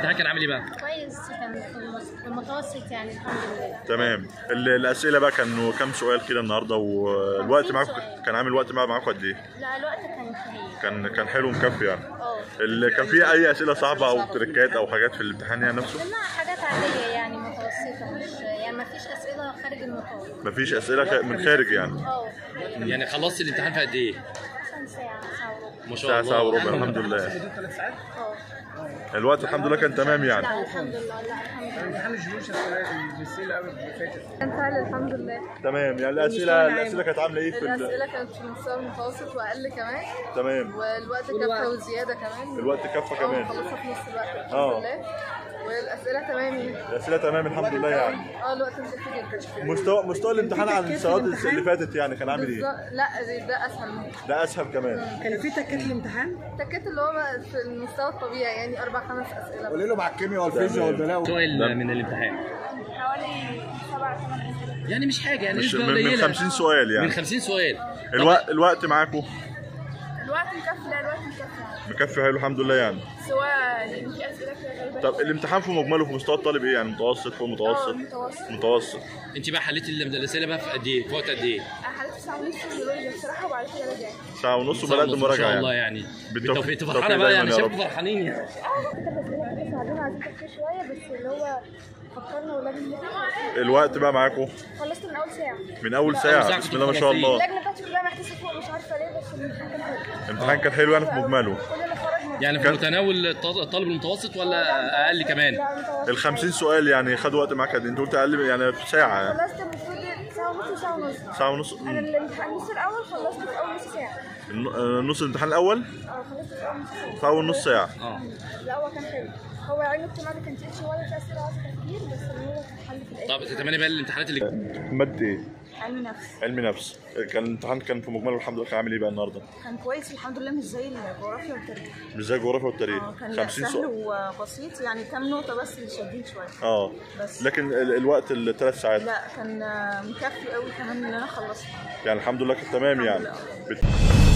الامتحان كان عامل ايه بقى؟ كويس كان في المس- في المتوسط يعني الحمد لله تمام ال- الاسئله بقى كانوا كام سؤال كده النهارده والوقت خمسين معاكم سؤال. كان عامل وقت معاكم معاكم قد ايه لا الوقت كان كبير كان كان حلو مكفي يعني اه ال- كان في اي اسئله صعبه او تريكات او حاجات في الامتحان يعني نفسه لا حاجات عادية يعني متوسطة مش يعني ما فيش أسئلة خارج النطاق مفيش اسئله خ- من خارج يعني اه يعني خلصت الامتحان في قد ايه؟ مثلا ساعة ساعة وربع ما شاء ساعه الله ساعه وربع الحمد لله اه الوقت الحمد لله كان تمام يعني لا الحمد لله لا الحمد لله امتحان الجيوش السنه السنه قبل اللي فاتت كان سهل الحمد لله تمام يعني الاسئله الاسئله كانت عامله ايه في ال- الأسئلة كانت في المستوى المتوسط وأقل كمان تمام والوقت كفى وزيادة كمان الوقت كفى اه كمان خلصنا في نص الوقت الحمد اه. لله والأسئلة تمام يعني الاسئله تمام الحمد لله يعني اه الوقت مكفي جدا مستوى مستوى الامتحان عن السنوات اللي فاتت يعني كان عامل ايه بالظبط لا ده- ده أسهل منه ده اسهل كمان كان في تكات الامتحان تكت اللي هو في المستوى الطبيعي يعني أربع خمس أسئلة قولي له مع الكيمياء والفيزياء والبلاء سؤال من الامتحان حوالي سبعة ثمان أسئلة يعني مش حاجه يعني مش نسبه من, من قليله 50 سؤال من يعني 50 سؤال الوقت الوقت معاكم الوقت مكفي لا الوقت مكفي يعني مكفي حلو الحمد لله يعني سواء يعني في أسئلة كده غريبة طب الامتحان في مجمله في مستوى الطالب ايه يعني متوسط فوق متوسط متوسط متوسط انت بقى حليتي الاسئله بقى في قد ايه؟ في وقت قد ايه؟ حالات ساعة ونص في البيولوجيا بصراحة وبعد كده رجعت ساعة ونص وبدأت ما مراجعة شاء الله يعني يعني بالتوفيق- بالتوفيق انت بالتوفيق فرحانه بقى يعني دايماً يا شايفكم رب. فرحانين يعني اه كانت أسئلة كده صعبين عايزين تفكير شوية بس اللي هو فكرنا ولجنة الوقت بقى معاكم خلصت من أول ساعة من أول أول ساعة ساعة بسم كنت الله ما شاء مخلصين. الله اللجنة بتاعتي كلها محتاسة فوق مش عارفة ليه بس الامتحان كان حلو الامتحان كان حلو يعني في مجمله كلنا خرجنا يعني في كان- متناول الط- الطالب المتوسط ولا اقل كمان؟ لا متوسط ال 50 سؤال يعني خدوا وقت معاك قد إيه؟ انت قلت اقل من- يعني في ساعة يعني خلصت المفروض ساعة ونص وساعة ونص ساعة ونص أنا الامتحان النص الأول خلصت في أول نص ساعة الن- آه، نص الامتحان الأول اه خلصت في أول نص ساعة في أول نص ساعة اه الأول كان حلو هو علم اجتماعي كان تقيل شوية في أسئلة عايزة تفكير بس اللي هو كان حل في الآخر طب تتمنى بقى الامتحانات اللي مادة ايه؟ علم نفس علمي نفس كان الامتحان كان في مجمله الحمد لله كان عامل ايه بقى النهارده؟ كان كويس الحمد لله مش زي الجغرافيا والتاريخ مش زي الجغرافيا والتاريخ اه كان 50 سهل سؤال وبسيط يعني كام نقطة بس اللي شادين شوية اه بس لكن ال- الوقت الثلاث ساعات لا كان آه، مكفي قوي كمان ان انا خلصت يعني الحمد لله كان تمام يعني الحمد بت-